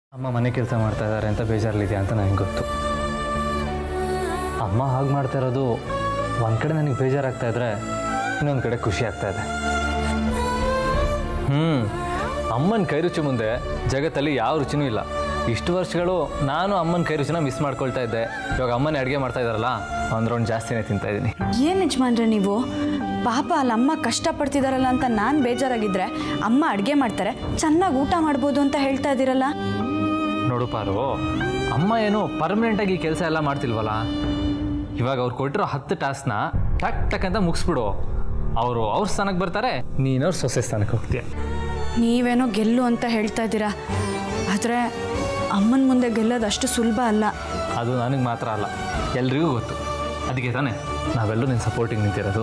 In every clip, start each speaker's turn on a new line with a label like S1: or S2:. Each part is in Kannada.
S1: ಅಮ್ಮ ಮನೆ ಕೆಲಸ ಮಾಡ್ತಾ ಇದ್ದಾರೆ ಅಂತ ಬೇಜಾರಲ್ಲಿದೆ ಅಂತ ನನಗೆ ಗೊತ್ತು ಅಮ್ಮ ಹಾಗೆ ಮಾಡ್ತಾ ಇರೋದು ಒಂದು ಕಡೆ ನನಗೆ ಬೇಜಾರಾಗ್ತಾ ಇದ್ರೆ ಇನ್ನೊಂದು ಕಡೆ ಖುಷಿ ಆಗ್ತಾ ಇದೆ ಹ್ಞೂ ಅಮ್ಮನ ಕೈ ರುಚಿ ಮುಂದೆ ಜಗತ್ತಲ್ಲಿ ಯಾವ ರುಚಿನೂ ಇಲ್ಲ ಇಷ್ಟು ವರ್ಷಗಳು ನಾನು ಅಮ್ಮನ ಕೈ ರುಚಿನ ಮಿಸ್ ಮಾಡ್ಕೊಳ್ತಾ ಇದ್ದೆ ಇವಾಗ ಅಮ್ಮನೇ ಅಡುಗೆ ಮಾಡ್ತಾ ಇದ್ದಾರಲ್ಲ ಒಂದು ರೌಂಡ್ ಜಾಸ್ತಿನೇ ತಿಂತಾ ಇದ್ದೀನಿ
S2: ಏನು ಯಜಮಾನ್ರೆ ನೀವು ಪಾಪ ಅಲ್ಲಿ ಅಮ್ಮ ಕಷ್ಟಪಡ್ತಿದಾರಲ್ಲ ಅಂತ ನಾನು ಬೇಜಾರಾಗಿದ್ದರೆ ಅಮ್ಮ ಅಡುಗೆ ಮಾಡ್ತಾರೆ ಚೆನ್ನಾಗಿ ಊಟ ಮಾಡ್ಬೋದು ಅಂತ ಹೇಳ್ತಾ ಇದ್ದೀರಲ್ಲ
S1: ನೋಡು ಪಾರು ಅಮ್ಮ ಏನು ಪರ್ಮನೆಂಟಾಗಿ ಈ ಕೆಲಸ ಎಲ್ಲ ಮಾಡ್ತಿಲ್ವಲ್ಲ ಇವಾಗ ಅವ್ರು ಕೊಟ್ಟಿರೋ ಹತ್ತು ಟಾಸ್ಕ್ನ ಟಕ್ ಟಕ್ ಅಂತ ಮುಗಿಸ್ಬಿಡು ಅವರು ಅವ್ರ ಸ್ಥಾನಕ್ಕೆ ಬರ್ತಾರೆ ನೀನವ್ರ ಸೊಸೆ ಸ್ಥಾನಕ್ಕೆ ಹೋಗ್ತೀಯ
S2: ನೀವೇನೋ ಗೆಲ್ಲು ಅಂತ ಹೇಳ್ತಾ ಇದ್ದೀರಾ ಆದರೆ ಅಮ್ಮನ ಮುಂದೆ ಗೆಲ್ಲೋದು ಅಷ್ಟು ಸುಲಭ ಅಲ್ಲ
S1: ಅದು ನನಗೆ ಮಾತ್ರ ಅಲ್ಲ ಎಲ್ರಿಗೂ ಗೊತ್ತು ಅದಕ್ಕೆ ತಾನೇ ನಾವೆಲ್ಲರೂ ನಿನ್ನ ಸಪೋರ್ಟಿಗೆ ನಿಂತಿರೋದು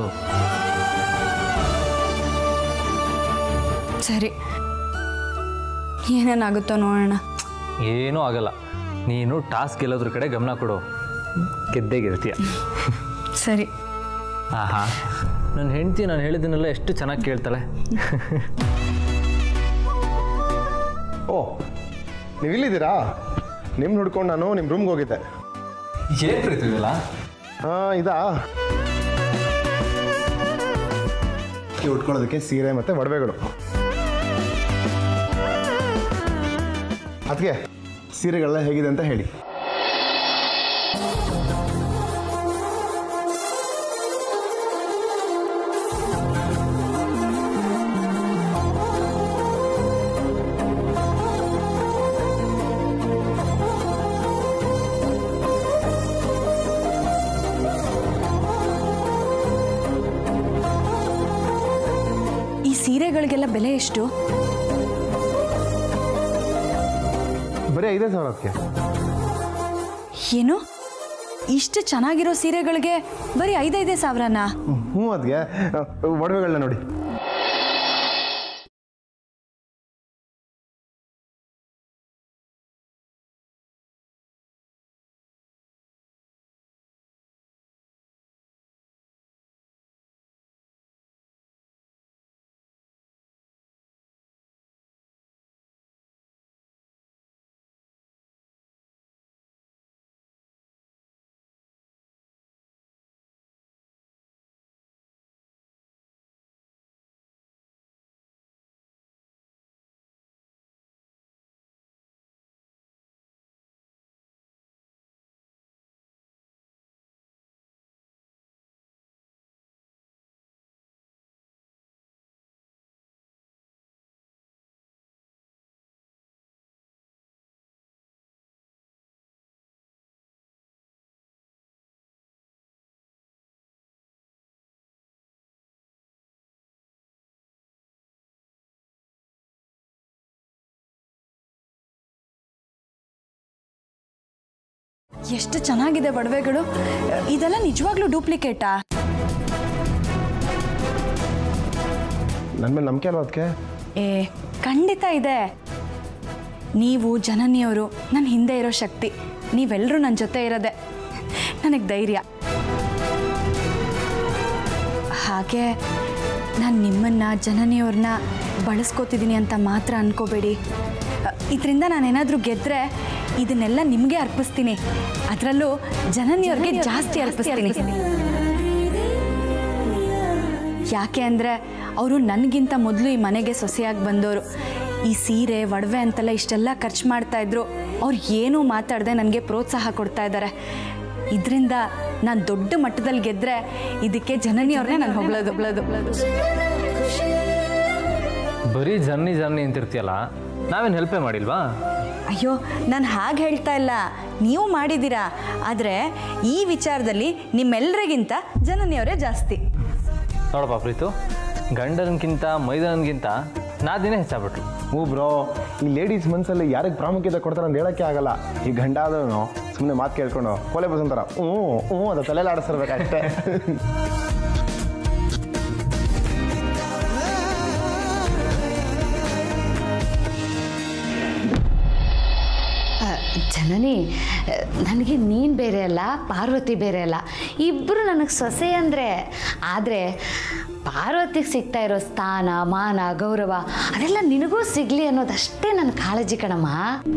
S2: ಸರಿ ಏನೇನಾಗುತ್ತೋ ನೋಡೋಣ
S1: ಏನೂ ಆಗಲ್ಲ ನೀನು ಟಾಸ್ಕ್ ಗೆಲ್ಲೋದ್ರ ಕಡೆ ಗಮನ ಕೊಡು ಗೆದ್ದೇ ಗೆಲ್ತೀಯ
S2: ಸರಿ
S1: ಆಹಾ ನನ್ನ ಹೆಂಡತಿ ನಾನು ಹೇಳಿದ್ದನ್ನೆಲ್ಲ ಎಷ್ಟು ಚೆನ್ನಾಗಿ ಕೇಳ್ತಾಳೆ
S3: ಓ ನೀವು ಇಲ್ಲಿದ್ದೀರಾ ನಿಮ್ಮ ಹುಡ್ಕೊಂಡು ನಾನು ನಿಮ್ಮ ರೂಮ್ಗೆ ಹೋಗಿದ್ದೆ
S1: ಏನು ಪ್ರೀತಿಲ್ಲ
S3: ಹಾಂ ಇದಾ ಈ ಉಟ್ಕೊಳ್ಳೋದಕ್ಕೆ ಸೀರೆ ಮತ್ತು ಒಡವೆಗಳು ಅದಕ್ಕೆ ಸೀರೆಗಳೆಲ್ಲ ಹೇಗಿದೆ ಅಂತ ಹೇಳಿ
S2: ಈ ಸೀರೆಗಳಿಗೆಲ್ಲ ಬೆಲೆ ಎಷ್ಟು
S3: ಬರೀ ಐದೇ ಸಾವಿರ ಅದಕ್ಕೆ
S2: ಏನು ಇಷ್ಟು ಚೆನ್ನಾಗಿರೋ ಸೀರೆಗಳಿಗೆ ಬರೀ ಐದೈದೇ ಸಾವಿರನಾ
S3: ಹ್ಞೂ ಅದಕ್ಕೆ ಒಡವೆಗಳನ್ನ ನೋಡಿ
S2: ಎಷ್ಟು ಚೆನ್ನಾಗಿದೆ ಒಡವೆಗಳು ಇದೆಲ್ಲ ನಿಜವಾಗ್ಲೂ ಡೂಪ್ಲಿಕೇಟಾ
S3: ನನ್ನ ಮೇಲೆ ನಂಬಿಕೆ ಅಲ್ವಾ ಅದಕ್ಕೆ
S2: ಏ ಖಂಡಿತ ಇದೆ ನೀವು ಜನನಿಯವರು ನನ್ನ ಹಿಂದೆ ಇರೋ ಶಕ್ತಿ ನೀವೆಲ್ಲರೂ ನನ್ನ ಜೊತೆ ಇರೋದೆ ನನಗೆ ಧೈರ್ಯ ಹಾಗೆ ನಾನು ನಿಮ್ಮನ್ನ ಜನನಿಯವ್ರನ್ನ ಬಳಸ್ಕೋತಿದ್ದೀನಿ ಅಂತ ಮಾತ್ರ ಅನ್ಕೋಬೇಡಿ ಇದರಿಂದ ನಾನೇನಾದರೂ ಗೆದ್ದರೆ ಇದನ್ನೆಲ್ಲ ನಿಮಗೆ ಅರ್ಪಿಸ್ತೀನಿ ಅದರಲ್ಲೂ ಜನನಿಯವ್ರಿಗೆ ಜಾಸ್ತಿ ಅರ್ಪಿಸ್ತೀನಿ ಯಾಕೆ ಅಂದರೆ ಅವರು ನನಗಿಂತ ಮೊದಲು ಈ ಮನೆಗೆ ಸೊಸೆಯಾಗಿ ಬಂದವರು ಈ ಸೀರೆ ಒಡವೆ ಅಂತೆಲ್ಲ ಇಷ್ಟೆಲ್ಲ ಖರ್ಚು ಮಾಡ್ತಾ ಇದ್ರು ಅವ್ರು ಏನೂ ಮಾತಾಡದೆ ನನಗೆ ಪ್ರೋತ್ಸಾಹ ಕೊಡ್ತಾ ಇದ್ದಾರೆ ಇದರಿಂದ ನಾನು ದೊಡ್ಡ ಮಟ್ಟದಲ್ಲಿ ಗೆದ್ದರೆ ಇದಕ್ಕೆ ಜನನಿಯವ್ರನ್ನೇ ನಾನು ಹೊಗಳೋದು ಹೊಗಳೋದು
S1: ಬರೀ ಜರ್ನಿ ಜರ್ನಿ ಅಂತಿರ್ತೀಯಲ್ಲ ನಾವೇನು ಹೆಲ್ಪೇ ಮಾಡಿಲ್ವಾ
S2: ಅಯ್ಯೋ ನಾನು ಹಾಗೆ ಹೇಳ್ತಾ ಇಲ್ಲ ನೀವು ಮಾಡಿದ್ದೀರಾ ಆದರೆ ಈ ವಿಚಾರದಲ್ಲಿ ನಿಮ್ಮೆಲ್ಲರಿಗಿಂತ ಜನನಿಯವರೇ ಜಾಸ್ತಿ
S1: ನೋಡಪ್ಪ ಪ್ರೀತು ಗಂಡನಿಗಿಂತ ಮೈದನನ್ಗಿಂತ ನಾದಿನೇ ಹೆಚ್ಚಾಗ್ಬಿಟ್ರು
S3: ಹ್ಞೂ ಬ್ರೋ ಈ ಲೇಡೀಸ್ ಮನಸ್ಸಲ್ಲಿ ಯಾರಿಗೆ ಪ್ರಾಮುಖ್ಯತೆ ಕೊಡ್ತಾರೆ ಅಂತ ಹೇಳೋಕ್ಕೆ ಆಗಲ್ಲ ಈ ಗಂಡ ಆದವನು ಸುಮ್ಮನೆ ಮಾತು ಕೇಳ್ಕೊಂಡು ಕೊಲೆ ಬಸ್ ಅಂತಾರ ಹ್ಞೂ ಹ್ಞೂ ಅದು ತಲೆಯಲ್ಲಿ ಆಡಿಸ್ತಿರ್ಬೇಕಷ್ಟೇ
S2: ಜನ
S4: ಜನನಿ ನನಗೆ ನೀನು ಬೇರೆ ಅಲ್ಲ ಪಾರ್ವತಿ ಬೇರೆ ಅಲ್ಲ ಇಬ್ಬರು ನನಗೆ ಸೊಸೆ ಅಂದರೆ ಆದರೆ ಪಾರ್ವತಿಗೆ ಸಿಗ್ತಾ ಇರೋ ಸ್ಥಾನ ಮಾನ ಗೌರವ ಅದೆಲ್ಲ ನಿನಗೂ ಸಿಗಲಿ ಅನ್ನೋದಷ್ಟೇ ನನ್ನ ಕಾಳಜಿ ಕಣಮ್ಮ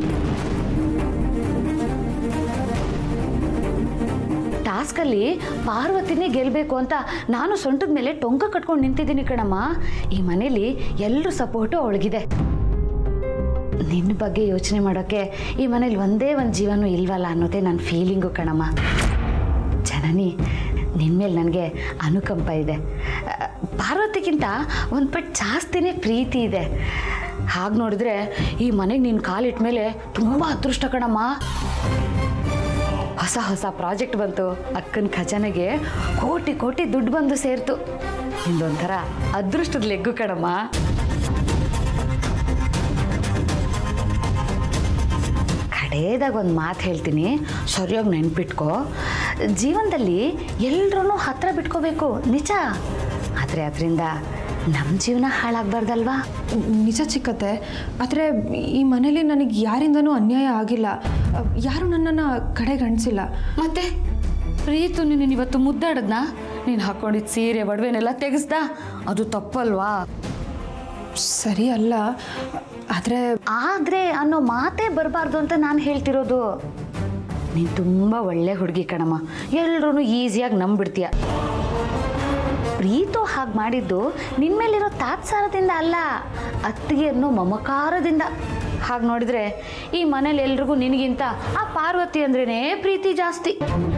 S4: ಟಾಸ್ಕಲ್ಲಿ ಪಾರ್ವತಿನೇ ಗೆಲ್ಲಬೇಕು ಅಂತ ನಾನು ಸೊಂಟದ ಮೇಲೆ ಟೊಂಕ ಕಟ್ಕೊಂಡು ನಿಂತಿದ್ದೀನಿ ಕಣಮ್ಮ ಈ ಮನೇಲಿ ಎಲ್ಲರ ಸಪೋರ್ಟು ಅವಳಿಗಿದೆ ನಿನ್ನ ಬಗ್ಗೆ ಯೋಚನೆ ಮಾಡೋಕ್ಕೆ ಈ ಮನೇಲಿ ಒಂದೇ ಒಂದು ಜೀವನೂ ಇಲ್ವಲ್ಲ ಅನ್ನೋದೇ ನನ್ನ ಫೀಲಿಂಗು ಕಣಮ್ಮ ಜನನಿ ನಿನ್ನ ಮೇಲೆ ನನಗೆ ಅನುಕಂಪ ಇದೆ ಆ, ಪಾರ್ವತಿಗಿಂತ ಒಂದು ಪಟ್ಟು ಜಾಸ್ತಿನೇ ಪ್ರೀತಿ ಇದೆ ಹಾಗೆ ನೋಡಿದ್ರೆ ಈ ಮನೆಗೆ ನಿನ್ನ ಕಾಲಿಟ್ಟ ಮೇಲೆ ತುಂಬ ಅದೃಷ್ಟ ಕಣಮ್ಮ ಹೊಸ ಹೊಸ ಪ್ರಾಜೆಕ್ಟ್ ಬಂತು ಅಕ್ಕನ ಖಜಾನೆಗೆ ಕೋಟಿ ಕೋಟಿ ದುಡ್ಡು ಬಂದು ಸೇರ್ತು ನಿಂದೊಂಥರ ಅದೃಷ್ಟದ ಲೆಗ್ಗು ಕಣಮ್ಮ ಕಡೇದಾಗ ಒಂದು ಮಾತು ಹೇಳ್ತೀನಿ ಸರಿಯಾಗಿ ನೆನ್ಪಿಟ್ಕೋ ಜೀವನದಲ್ಲಿ ಎಲ್ಲರೂ ಹತ್ರ ಬಿಟ್ಕೋಬೇಕು ನಿಜ ಆದರೆ ಅದರಿಂದ ನಮ್ಮ ಜೀವನ ಹಾಳಾಗಬಾರ್ದಲ್ವಾ
S5: ನಿಜ ಚಿಕ್ಕತ್ತೆ ಆದರೆ ಈ ಮನೇಲಿ ನನಗೆ ಯಾರಿಂದನೂ ಅನ್ಯಾಯ ಆಗಿಲ್ಲ ಅಹ್, ಯಾರು ನನ್ನನ್ನು ಕಡೆಗಣಿಸಿಲ್ಲ
S4: ಮತ್ತೆ ಪ್ರೀತು ನೀನು ಇವತ್ತು ಮುದ್ದಾಡದ್ನ ನೀನು ಹಾಕೊಂಡಿದ್ದ ಸೀರೆ ಒಡವೆನೆಲ್ಲ ತೆಗೆಸ್ದ ಅದು ತಪ್ಪಲ್ವಾ
S5: ಸರಿ ಅಲ್ಲ ಆದರೆ
S4: ಆದರೆ ಅನ್ನೋ ಮಾತೇ ಬರಬಾರ್ದು ಅಂತ ನಾನು ಹೇಳ್ತಿರೋದು ನೀನು ತುಂಬ ಒಳ್ಳೆ ಹುಡುಗಿ ಕಣಮ್ಮ ಎಲ್ರೂ ಈಸಿಯಾಗಿ ನಂಬಿಡ್ತೀಯ ಪ್ರೀತು ಹಾಗೆ ಮಾಡಿದ್ದು ನಿನ್ನ ಮೇಲಿರೋ ತಾತ್ಸಾರದಿಂದ ಅಲ್ಲ ಅತ್ತಿಗೆ ಅನ್ನೋ ಮಮಕಾರದಿಂದ ಹಾಗೆ ನೋಡಿದ್ರೆ ಈ ಮನೇಲಿ ಎಲ್ರಿಗೂ ನಿನಗಿಂತ ಆ ಪಾರ್ವತಿ ಅಂದ್ರೇ ಪ್ರೀತಿ ಜಾಸ್ತಿ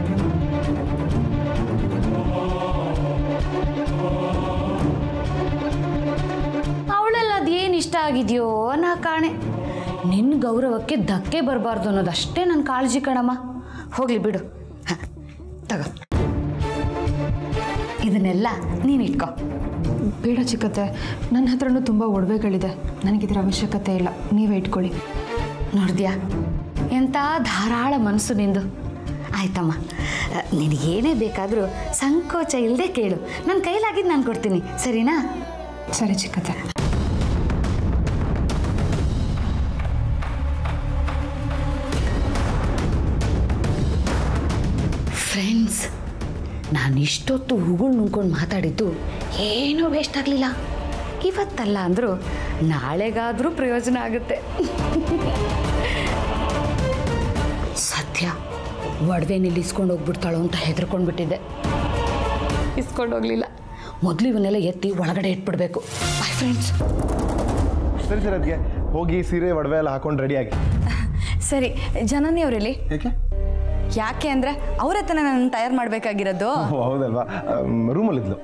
S4: ಅವಳೆಲ್ಲ ಅದೇನು ಇಷ್ಟ ಆಗಿದೆಯೋ ನಾ ಕಾಣೆ ನಿನ್ನ ಗೌರವಕ್ಕೆ ಧಕ್ಕೆ ಬರಬಾರ್ದು ಅನ್ನೋದಷ್ಟೇ ನನ್ನ ಕಾಳಜಿ ಕಣಮ್ಮ ಹೋಗ್ಲಿ ಬಿಡು ಹ, ತಗೋ ಇದನ್ನೆಲ್ಲ ನೀನು ಇಟ್ಕೋ
S5: ಬೇಡ ಚಿಕ್ಕತ್ತೆ ನನ್ನ ಹತ್ರನೂ ತುಂಬ ಒಡವೆಗಳಿದೆ ನನಗಿದ್ರ ಅವಶ್ಯಕತೆ ಇಲ್ಲ ನೀವೇ ಇಟ್ಕೊಳ್ಳಿ
S4: ನೋಡಿದ್ಯಾ ಎಂಥ ಧಾರಾಳ ಮನಸ್ಸು ನಿಂದು ಆಯ್ತಮ್ಮ ಅ, ನಿನಗೇನೇ ಬೇಕಾದರೂ ಸಂಕೋಚ ಇಲ್ಲದೆ ಕೇಳು ನನ್ನ ಕೈಲಾಗಿದ್ದು ನಾನು ಕೊಡ್ತೀನಿ ಸರಿನಾ
S5: ಸರಿ ಚಿಕ್ಕತ್ತೆ
S4: ಫ್ರೆಂಡ್ಸ್ ನಾನು ಇಷ್ಟೊತ್ತು ಉಗುಳು ನುಂಗ್ಕೊಂಡು ಮಾತಾಡಿದ್ದು ಏನೂ ವೇಸ್ಟ್ ಆಗಲಿಲ್ಲ ಇವತ್ತಲ್ಲ ಅಂದರೂ ನಾಳೆಗಾದರೂ ಪ್ರಯೋಜನ ಆಗುತ್ತೆ ಸತ್ಯ ಒಡವೆನಲ್ಲಿ ಇಸ್ಕೊಂಡು ಹೋಗ್ಬಿಡ್ತಾಳೋ ಅಂತ ಹೆದರ್ಕೊಂಡು ಬಿಟ್ಟಿದ್ದೆ ಇಸ್ಕೊಂಡು ಹೋಗ್ಲಿಲ್ಲ ಮೊದಲು ಇವನ್ನೆಲ್ಲ ಎತ್ತಿ ಒಳಗಡೆ ಇಟ್ಬಿಡ್ಬೇಕು ಬೈ ಫ್ರೆಂಡ್ಸ್
S3: ಸರಿ ಸರಿ ಅದಕ್ಕೆ ಹೋಗಿ ಸೀರೆ ಒಡವೆ ಎಲ್ಲ ಹಾಕೊಂಡು ರೆಡಿಯಾಗಿ
S2: ಸರಿ ಜನನಿ ಅವರಲ್ಲಿ
S3: ಯಾಕೆ
S2: ಯಾಕೆ ಅಂದರೆ ಅವರ ಹತ್ರ ನನ್ನ ತಯಾರು ಮಾಡಬೇಕಾಗಿರೋದು
S3: ಓ ಹೌದಲ್ವಾ ರೂಮಲ್ಲಿದ್ಲು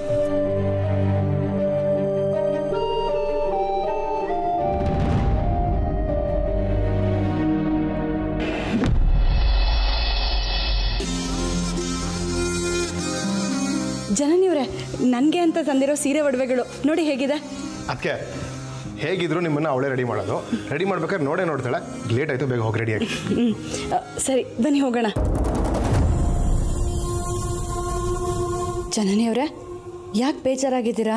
S2: ಜನನಿಯವರೇ ನನಗೆ ಅಂತ ತಂದಿರೋ ಸೀರೆ ಒಡವೆಗಳು ನೋಡಿ ಹೇಗಿದೆ
S3: ಅದಕ್ಕೆ ಹೇಗಿದ್ರು ನಿಮ್ಮನ್ನ ಅವಳೇ ರೆಡಿ ಮಾಡೋದು ರೆಡಿ ಮಾಡ್ಬೇಕಾದ್ರೆ ನೋಡೇ ನೋಡ್ತಾಳೆ ಲೇಟ್ ಆಯಿತು ಬೇಗ ಹೋಗಿ ರೆಡಿಯಾಗಿ
S2: ಹ್ಞೂ ಸರಿ ಬನ್ನಿ ಹೋಗೋಣ ಜನನಿಯವರೇ ಯಾಕೆ ಬೇಜಾರಾಗಿದ್ದೀರಾ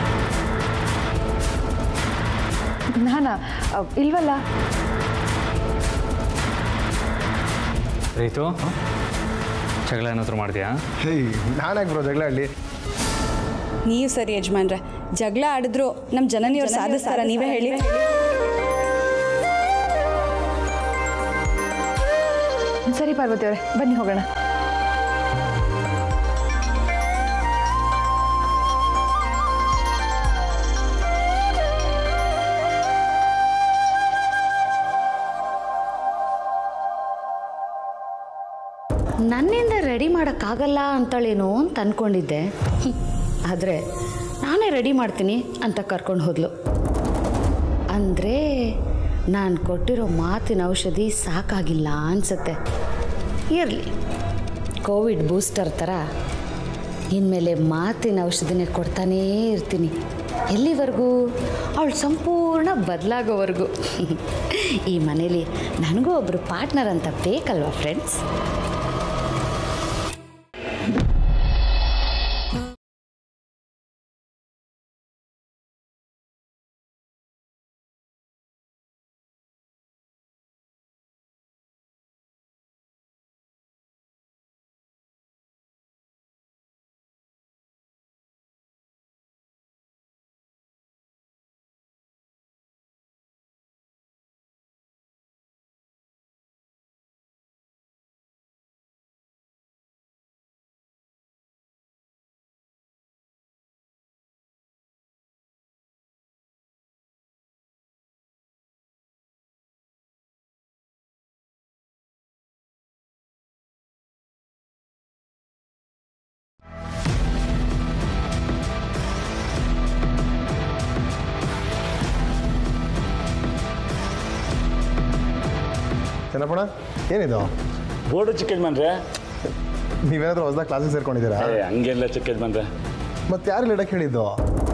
S5: ನಾನಾ ಅಹ್, ಇಲ್ವಲ್ಲ
S1: ರೀತು ಜಗಳ ಏನಾದರೂ ಮಾಡಿದ್ಯಾ
S3: ಹೇಯ್ ನಾನ್ಯಾಕೆ ಬರೋ ಜಗಳ ಆಡಲಿ
S2: ನೀವು ಸರಿ ಯಜಮಾನ್ರೆ ಜಗಳ ಆಡಿದ್ರು ನಮ್ಮ ಜನನಿಯವ್ರು ಸಾಧಿಸ್ತಾರ ನೀವೇ ಹೇಳಿ
S5: ಸರಿ ಪಾರ್ವತಿ ಅವರೇ ಬನ್ನಿ ಹೋಗೋಣ
S4: ನನ್ನಿಂದ ರೆಡಿ ಮಾಡೋಕ್ಕಾಗಲ್ಲ ಅಂತಳೇನೋ ಅಂತ ಅಂದ್ಕೊಂಡಿದ್ದೆ ಆದರೆ ನಾನೇ ರೆಡಿ ಮಾಡ್ತೀನಿ ಅಂತ ಕರ್ಕೊಂಡು ಹೋದ್ಲು ಅಂದರೆ ನಾನು ಕೊಟ್ಟಿರೋ ಮಾತಿನ ಔಷಧಿ ಸಾಕಾಗಿಲ್ಲ ಅನಿಸುತ್ತೆ ಇರಲಿ ಕೋವಿಡ್ ಬೂಸ್ಟರ್ ಥರ ಇನ್ಮೇಲೆ ಮಾತಿನ ಔಷಧಿನೇ ಕೊಡ್ತಾನೇ ಇರ್ತೀನಿ ಎಲ್ಲಿವರೆಗೂ ಅವಳು ಸಂಪೂರ್ಣ ಬದಲಾಗೋವರೆಗೂ ಈ ಮನೇಲಿ ನನಗೂ ಒಬ್ಬರು ಪಾರ್ಟ್ನರ್ ಅಂತ ಬೇಕಲ್ವಾ ಫ್ರೆಂಡ್ಸ್
S3: ಚೆನ್ನಪ್ಪಣ ಏನಿದು
S6: ಬೋರ್ಡು ಚಿಕ್ಕದ್ ಬಂದ್ರೆ
S3: ನೀವೇನಾದ್ರೂ ಹೊಸದಾಗ ಕ್ಲಾಸಿಗೆ ಸೇರ್ಕೊಂಡಿದ್ದೀರಾ
S6: ಏ ಹಂಗೆಲ್ಲ ಚಿಕ್ಕದ್ ಬಂದ್ರೆ
S3: ಮತ್ತೆ ಯಾರು ಇಡಕ್ಕೆ ಹೇಳಿದ್ದು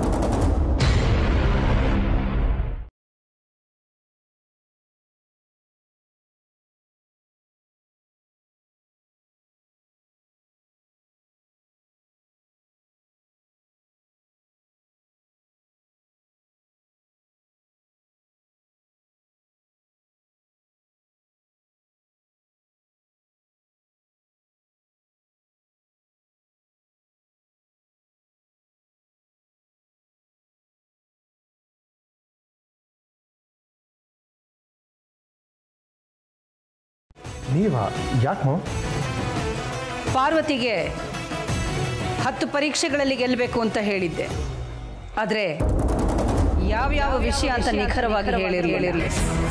S3: ನೀವಾ ಯಾಕೆ ಮಾ
S7: ಪಾರ್ವತಿಗೆ ಹತ್ತು ಪರೀಕ್ಷೆಗಳಲ್ಲಿ ಗೆಲ್ಲಬೇಕು ಅಂತ ಹೇಳಿದ್ದೆ ಆದರೆ ಯಾವ್ಯಾವ ವಿಷಯ ಅಂತ ನಿಖರವಾಗಿ ಹೇಳಿರಲಿಲ್ಲ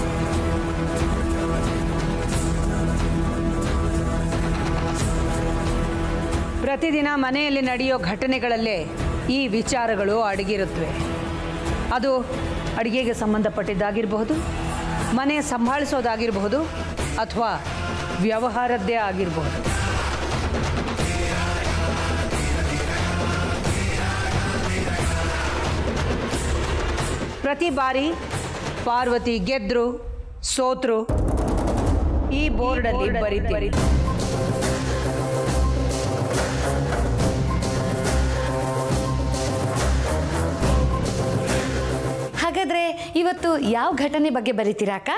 S7: ಪ್ರತಿದಿನ ಮನೆಯಲ್ಲಿ ನಡೆಯೋ ಘಟನೆಗಳಲ್ಲೇ ಈ ವಿಚಾರಗಳು ಅಡಗಿರುತ್ತವೆ ಅದು ಅಡುಗೆಗೆ ಸಂಬಂಧಪಟ್ಟಿದ್ದಾಗಿರಬಹುದು ಮನೆ ಸಂಭಾಳಿಸೋದಾಗಿರಬಹುದು ಅಥವಾ ವ್ಯವಹಾರದ್ದೇ ಆಗಿರಬಹುದು ಪ್ರತಿ ಬಾರಿ ಪಾರ್ವತಿ ಗೆದ್ರು ಸೋತ್ರು ಈ ಬೋರ್ಡಲ್ಲಿ ಬರೀತೀರಿ
S4: ಹಾಗಾದ್ರೆ ಇವತ್ತು ಯಾವ ಘಟನೆ ಬಗ್ಗೆ ಬರೀತೀರಾ ಅಕ್ಕ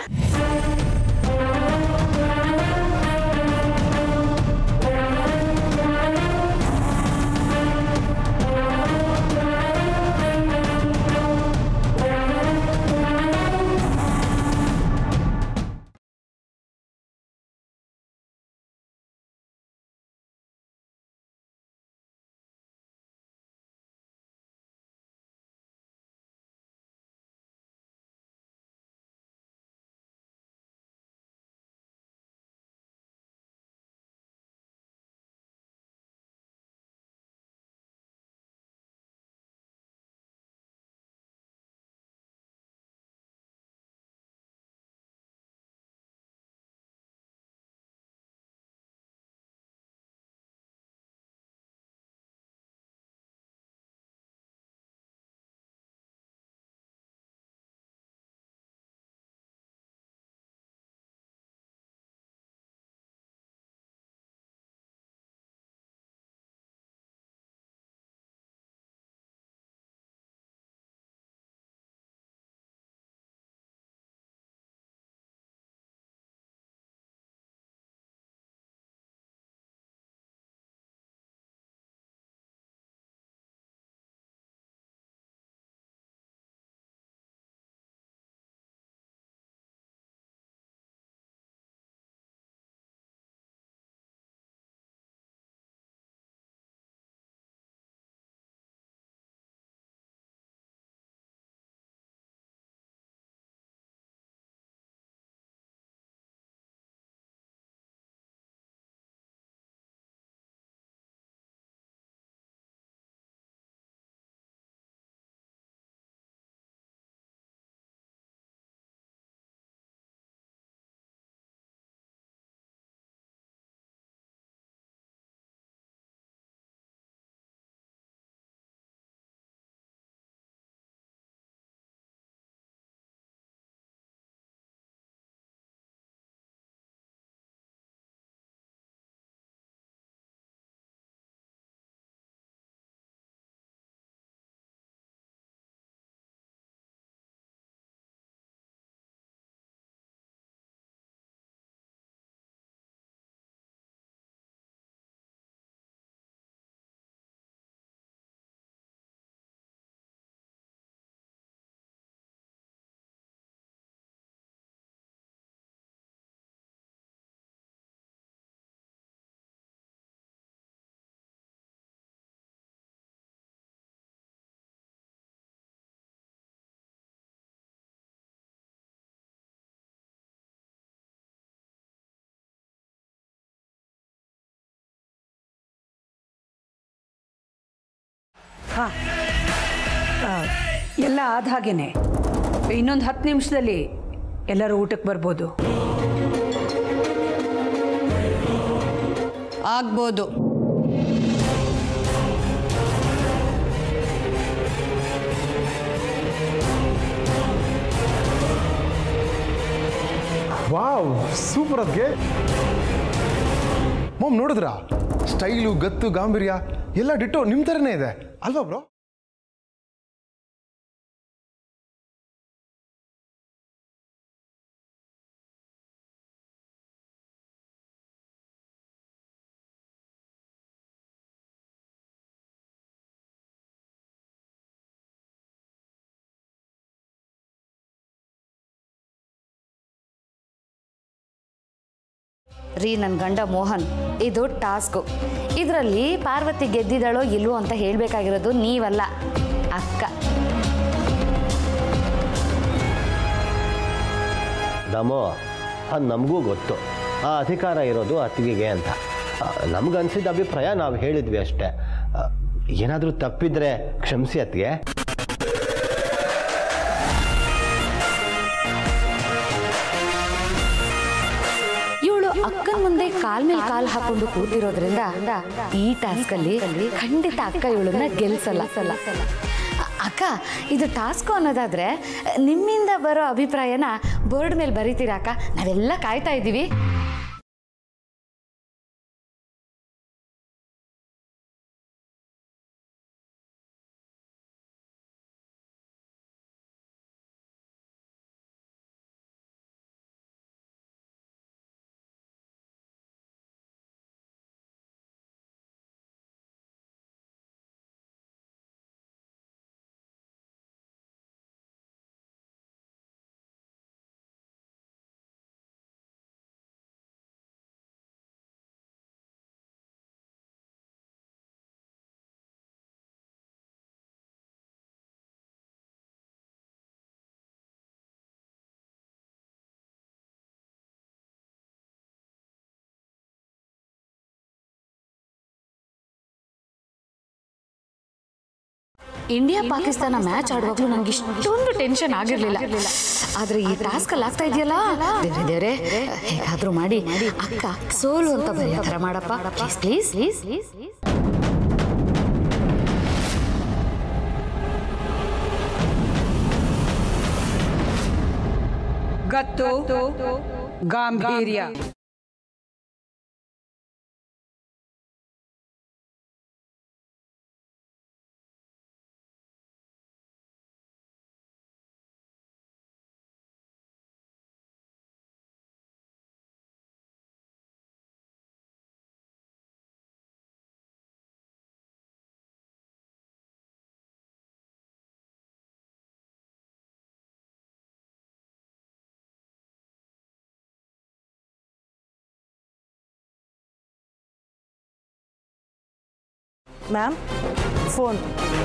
S7: ಹಾ ಆ, ಎಲ್ಲ ಆದ ಹಾಗೇನೆ ಇನ್ನೊಂದು ಹತ್ತು ನಿಮಿಷದಲ್ಲಿ ಎಲ್ಲರೂ ಊಟಕ್ಕೆ ಬರ್ಬೋದು ಆಗ್ಬೋದು
S3: ವಾವ್ ಸೂಪರ್ ಅದಕ್ಕೆ ಮಾಮ್ ನೋಡಿದ್ರ ಸ್ಟೈಲು ಗತ್ತು ಗಾಂಭೀರ್ಯ ಎಲ್ಲ ಡಿಟ್ಟೋ ನಿಮ್ಮ ಥರನೇ ಇದೆ ಅಲ್ವಾ ಬ್ರೋ
S4: ರೀ ನನ್ನ ಗಂಡ ಮೋಹನ್ ಇದು ಟಾಸ್ಕು ಇದರಲ್ಲಿ ಪಾರ್ವತಿ ಗೆದ್ದಿದ್ದಾಳೋ ಇಲ್ವೋ ಅಂತ ಹೇಳಬೇಕಾಗಿರೋದು ನೀವಲ್ಲ ಅಕ್ಕ
S8: ನಮೋ ಅದು ನಮಗೂ ಗೊತ್ತು ಆ ಅಧಿಕಾರ ಇರೋದು ಅತ್ತಿಗೆಗೆ ಅಂತ ನಮಗನ್ಸಿದ ಅಭಿಪ್ರಾಯ ನಾವು ಹೇಳಿದ್ವಿ ಅಷ್ಟೇ ಏನಾದರೂ ತಪ್ಪಿದ್ರೆ ಕ್ಷಮಿಸಿ ಅತ್ತಿಗೆ
S4: ಇವಳು ಅಕ್ಕನ ಮುಂದೆ ಕಾಲ್ ಮೇಲೆ ಕಾಲ್ ಹಾಕೊಂಡು ಕೂತಿರೋದ್ರಿಂದ ಈ ಟಾಸ್ಕ್ ಅಲ್ಲಿ ಖಂಡಿತ ಅಕ್ಕ ಇವಳನ್ನ ಗೆಲ್ಸಲ್ಲ ಅ- ಅಕ್ಕ ಇದು ಟಾಸ್ಕ್ ಅನ್ನೋದಾದ್ರೆ ನಿಮ್ಮಿಂದ ಬರೋ ಅಭಿಪ್ರಾಯನ ಬೋರ್ಡ್ ಮೇಲೆ ಬರೀತೀರಾ ಅಕ್ಕ ನಾವೆಲ್ಲ ಕಾಯ್ತಾ ಇದ್ದೀವಿ ಇಂಡಿಯಾ ಪಾಕಿಸ್ತಾನ ಮ್ಯಾಚ್ ಆಡುವಾಗಲೂ ನಂಗೆ ಇಷ್ಟೊಂದು ಟೆನ್ಷನ್ ಆಗಿರಲಿಲ್ಲ ಆದರೆ ಈ ಟಾಸ್ಕ್ ಅಲ್ಲಿ ಆಗ್ತಾ ಇದೆಯಲ್ಲ ದೇವ್ರೆ ದೇವ್ರೆ ಹೇಗಾದ್ರೂ ಮಾಡಿ ಅಕ್ಕ ಸೋಲು ಅಂತ ಬರೆಯೋ ಥರ ಮಾಡಪ್ಪ please please please please please
S7: ಗತ್ತು ಗಾಂಭೀರ್ಯ ಮ್ಯಾಮ್ ಫೋನ್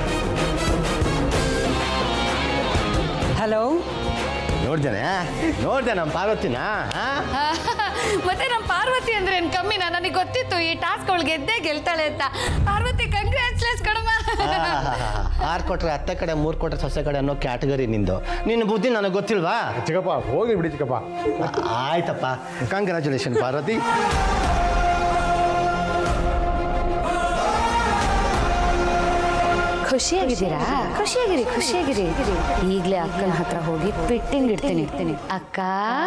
S7: ಹಲೋ
S8: ನೋಡ್ದೇನೆ ನೋಡ್ದೆ ನಮ್ಮ ಪಾರ್ವತಿನ ಹಾಂ
S4: ಮತ್ತೆ ನಮ್ಮ ಪಾರ್ವತಿ ಅಂದ್ರೆ ಏನ್ ಕಮ್ಮಿನಾ ನನಗೆ ಗೊತ್ತಿತ್ತು ಈ ಟಾಸ್ಕ್ ಅವಳು ಗೆದ್ದೇ ಗೆಲ್ತಾಳೆ ಅಂತ ಪಾರ್ವತಿ ಕಂಗ್ರ್ಯಾಚುಲೇಟ್ಸ್ ಕಣಮ್ಮ
S8: ಆರು ಕೊಟ್ರೆ ಹತ್ತ ಕಡೆ ಮೂರು ಕೊಟ್ರೆ ಸೊಸೆ ಕಡೆ ಅನ್ನೋ ಕ್ಯಾಟಗರಿ ನಿಂದು ನಿನ್ನ ಬುದ್ಧಿ ನನಗೆ ಗೊತ್ತಿಲ್ವಾ
S3: ಚಿಕ್ಕಪ್ಪ ಹೋಗಿ ಬಿಡಿ ಚಿಕ್ಕಪ್ಪ
S8: ಆಯ್ತಪ್ಪ ಕಂಗ್ರ್ಯಾಚುಲೇಷನ್ ಪಾರ್ವತಿ
S4: ಖುಷಿಯಾಗಿದ್ದೀರಾ ಖುಷಿಯಾಗಿರಿ ಖುಷಿಯಾಗಿರಿ ಈಗಲೇ ಅಕ್ಕನ ಹತ್ರ ಹೋಗಿ ಫಿಟ್ಟಿಂಗ್ ಇಡ್ತೀನಿ ಇಡ್ತೀನಿ ಅಕ್ಕ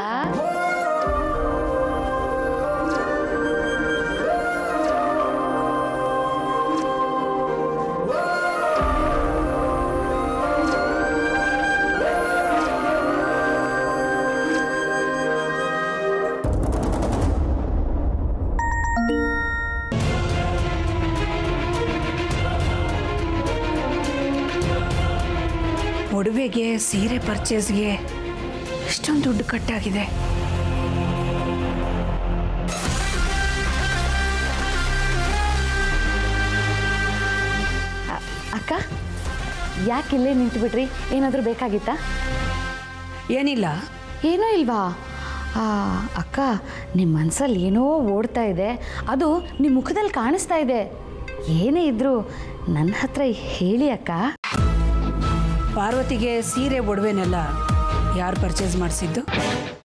S7: ಒಡವೆಗೆ ಸೀರೆ ಪರ್ಚೇಸ್ಗೆ ಇಷ್ಟೊಂದು ದುಡ್ಡು ಕಟ್ಟಾಗಿದೆ
S4: ಅ- ಅಕ್ಕ ಯಾಕೆ ಇಲ್ಲೇ ನಿಂತು ಬಿಟ್ರಿ ಏನಾದರೂ ಬೇಕಾಗಿತ್ತಾ
S7: ಏನಿಲ್ಲ
S4: ಏನೂ ಇಲ್ವಾ ಆ, ಅಕ್ಕ ನಿಮ್ಮ ಮನಸ್ಸಲ್ಲಿ ಏನೋ ಓಡ್ತಾ ಇದೆ ಅದು ನಿಮ್ಮ ಮುಖದಲ್ಲಿ ಕಾಣಿಸ್ತಾ ಇದೆ ಏನೇ ಇದ್ರೂ ನನ್ನ ಹತ್ರ ಹೇಳಿ ಅಕ್ಕ
S7: ಪಾರ್ವತಿಗೆ ಸೀರೆ ಒಡವೆನೆಲ್ಲ ಯಾರು ಪರ್ಚೇಸ್ ಮಾಡಿಸಿದ್ದು